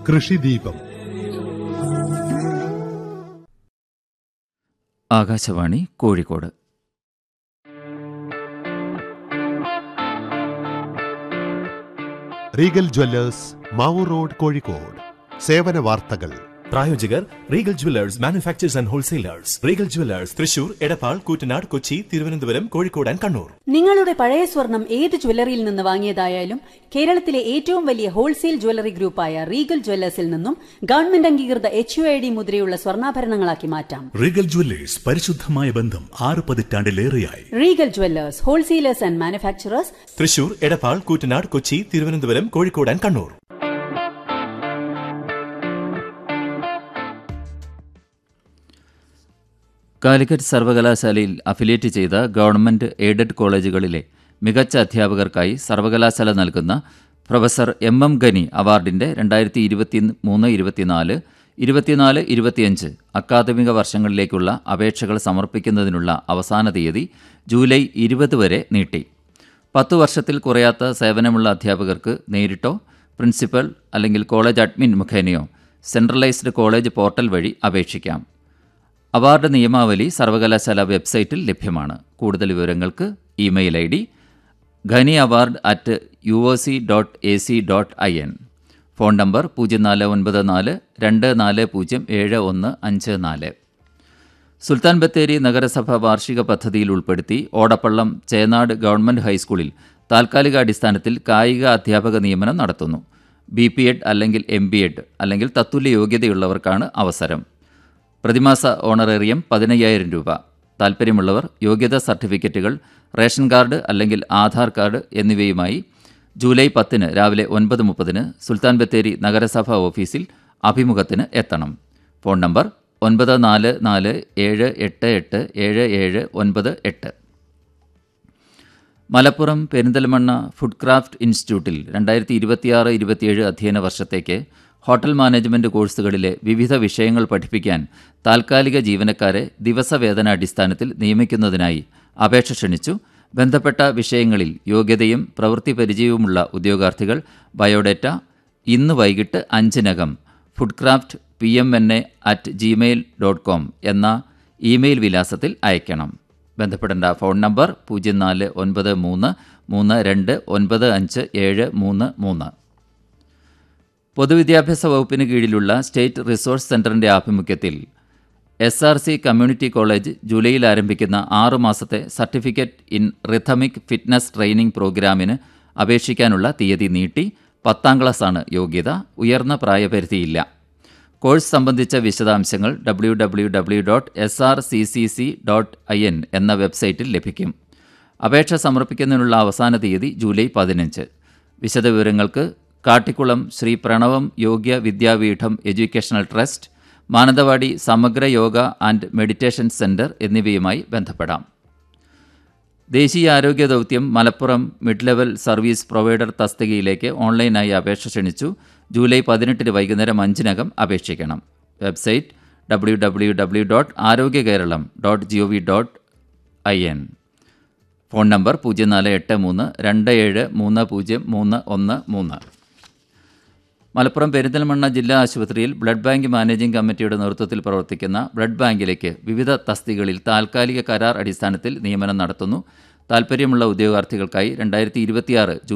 കൃഷിദീപം Akashvani Kozhikode Regal jewellers Mavoor road Kozhikode സേവന വാർത്തകൾ പ്രായോജകർ Regal jewellers manufacturers and wholesalers Regal jewellers Thrissur Edappal Koottanad Kochi Thiruvananthapuram Kozhikode and Kannur നിങ്ങളുടെ പഴയ സ്വർണം ഏത് ജ്വല്ലറിയിൽ നിന്ന് വാങ്ങിയതായാലും കേരളത്തിലെ ഏറ്റവും വലിയ ഹോൾസെയിൽ ജ്വല്ലറി ഗ്രൂപ്പായ റീഗൽ ജ്വല്ലേഴ്സിൽ നിന്നും ഗവൺമെന്റ് അംഗീകൃത എച്ച് യു ഐ ഡി മുദ്രയുള്ള സ്വർണ്ണാഭരണങ്ങളാക്കി മാറ്റാം റീഗൽ ജ്വല്ലേഴ്സ് പരിശുദ്ധമായ ബന്ധം ആറ് പതിറ്റാണ്ടിലേറെയായി Regal jewellers wholesalers and manufacturers Thrissur Edappal Koottanad Kochi Thiruvananthapuram Kozhikode and Kannur Calicut സർവകലാശാലയിൽ അഫിലിയേറ്റ് ചെയ്ത ഗവൺമെന്റ് എയ്ഡഡ് കോളേജുകളിലെ മികച്ച അധ്യാപകർക്കായി സർവകലാശാല നൽകുന്ന പ്രൊഫസർ എം എം ഗനി അവാർഡിന്റെ രണ്ടായിരത്തി ഇരുപത്തി മൂന്ന് ഇരുപത്തിനാല് ഇരുപത്തിനാല് ഇരുപത്തിയഞ്ച് അക്കാദമിക വർഷങ്ങളിലേക്കുള്ള അപേക്ഷകൾ സമർപ്പിക്കുന്നതിനുള്ള അവസാന തീയതി ജൂലൈ ഇരുപത് വരെ നീട്ടി പത്തു വർഷത്തിൽ കുറയാത്ത സേവനമുള്ള അധ്യാപകർക്ക് നേരിട്ടോ പ്രിൻസിപ്പൽ അല്ലെങ്കിൽ കോളേജ് അഡ്മിൻ മുഖേനയോ സെൻട്രലൈസ്ഡ് കോളേജ് പോർട്ടൽ വഴി അപേക്ഷിക്കാം അവാർഡ് നിയമാവലി സർവകലാശാല വെബ്സൈറ്റിൽ ലഭ്യമാണ് കൂടുതൽ വിവരങ്ങൾക്ക് email I D Gani award at U O C dot A C dot I N phone number പൂജ്യം നാല് ഒൻപത് നാല് രണ്ട് നാല് പൂജ്യം ഏഴ് ഒന്ന് അഞ്ച് നാല് സുൽത്താൻ ബത്തേരി നഗരസഭ വാർഷിക പദ്ധതിയിൽ ഉൾപ്പെടുത്തി ഓടപ്പള്ളം ചേനാട് ഗവൺമെന്റ് ഹൈസ്കൂളിൽ താൽക്കാലിക അടിസ്ഥാനത്തിൽ കായിക അധ്യാപക നിയമനം നടത്തുന്നു ബി പി എഡ് അല്ലെങ്കിൽ എം ബി എഡ് അല്ലെങ്കിൽ തത്തുല്യ യോഗ്യതയുള്ളവർക്കാണ് അവസരം പ്രതിമാസ ഓണറേറിയം പതിനയ്യായിരം രൂപ താൽപ്പര്യമുള്ളവർ യോഗ്യതാ സർട്ടിഫിക്കറ്റുകൾ റേഷൻ കാർഡ് അല്ലെങ്കിൽ ആധാർ കാർഡ് എന്നിവയുമായി ജൂലൈ പത്തിന് രാവിലെ ഒൻപത് മുപ്പതിന് സുൽത്താൻ ബത്തേരി നഗരസഭാ ഓഫീസിൽ അഭിമുഖത്തിന് എത്തണം ഫോൺ നമ്പർ ഒൻപത് നാല് നാല് ഏഴ് എട്ട് എട്ട് ഏഴ് ഏഴ് ഒൻപത് എട്ട് മലപ്പുറം പെരിന്തൽമണ്ണ ഫുഡ് ക്രാഫ്റ്റ് ഇൻസ്റ്റിറ്റ്യൂട്ടിൽ രണ്ടായിരത്തി ഇരുപത്തിയാറ് ഇരുപത്തിയേഴ് അധ്യയന വർഷത്തേക്ക് ഹോട്ടൽ മാനേജ്മെന്റ് കോഴ്സുകളിലെ വിവിധ വിഷയങ്ങൾ പഠിപ്പിക്കാൻ താൽക്കാലിക ജീവനക്കാരെ ദിവസവേതന അടിസ്ഥാനത്തിൽ നിയമിക്കുന്നതിനായി അപേക്ഷ ക്ഷണിച്ചു ബന്ധപ്പെട്ട വിഷയങ്ങളിൽ യോഗ്യതയും പ്രവൃത്തി പരിചയവുമുള്ള ഉദ്യോഗാർത്ഥികൾ ബയോഡേറ്റ ഇന്ന് വൈകിട്ട് അഞ്ചിനകം food craft P M N A at Gmail dot com എന്ന ഇമെയിൽ വിലാസത്തിൽ അയക്കണം ബന്ധപ്പെടേണ്ട ഫോൺ നമ്പർ പൂജ്യം നാല് ഒൻപത് മൂന്ന് മൂന്ന് രണ്ട് ഒൻപത് അഞ്ച് ഏഴ് മൂന്ന് മൂന്ന് പൊതുവിദ്യാഭ്യാസ വകുപ്പിന് കീഴിലുള്ള സ്റ്റേറ്റ് റിസോഴ്സ് സെന്ററിന്റെ ആഭിമുഖ്യത്തിൽ S R C community college ജൂലൈയിൽ ആരംഭിക്കുന്ന ആറു മാസത്തെ certificate in rhythmic fitness training പ്രോഗ്രാമിന് അപേക്ഷിക്കാനുള്ള തീയതി നീട്ടി പത്താം ക്ലാസ്സാണ് യോഗ്യത ഉയർന്ന പ്രായപരിധിയില്ല കോഴ്സ് സംബന്ധിച്ച വിശദാംശങ്ങൾ W W W dot S R C C C dot I N എന്ന വെബ്സൈറ്റിൽ ലഭിക്കും അപേക്ഷ സമർപ്പിക്കുന്നതിനുള്ള അവസാന തീയതി ജൂലൈ പതിനഞ്ച് വിശദവിവരങ്ങൾക്ക് Kattikulam Shri Pranavam Yogya Vidyapeetham educational trust Mananthavady Samagra Yoga and meditation centre എന്നിവയുമായി ബന്ധപ്പെടാം ദേശീയ ആരോഗ്യ ദൗത്യം Malappuram mid level service provider തസ്തികയിലേക്ക് ഓൺലൈനായി അപേക്ഷ ക്ഷണിച്ചു ജൂലൈ പതിനെട്ടിന് വൈകുന്നേരം അഞ്ചിനകം അപേക്ഷിക്കണം website W W W dot Arogya Keralam dot G O V dot I N phone number പൂജ്യം നാല് എട്ട് മൂന്ന് രണ്ട് ഏഴ് മൂന്ന് പൂജ്യം മൂന്ന് ഒന്ന് മൂന്ന് മലപ്പുറം പെരിന്തൽമണ്ണ ജില്ലാ ആശുപത്രിയിൽ ബ്ലഡ് ബാങ്ക് മാനേജിംഗ് കമ്മിറ്റിയുടെ നേതൃത്വത്തിൽ പ്രവർത്തിക്കുന്ന ബ്ലഡ് ബാങ്കിലേക്ക് വിവിധ തസ്തികളിൽ താൽക്കാലിക കരാർ അടിസ്ഥാനത്തിൽ നിയമനം നടത്തുന്നു താൽപ്പര്യമുള്ള ഉദ്യോഗാർത്ഥികൾക്കായി രണ്ടായിരത്തി ഇരുപത്തിയാറ്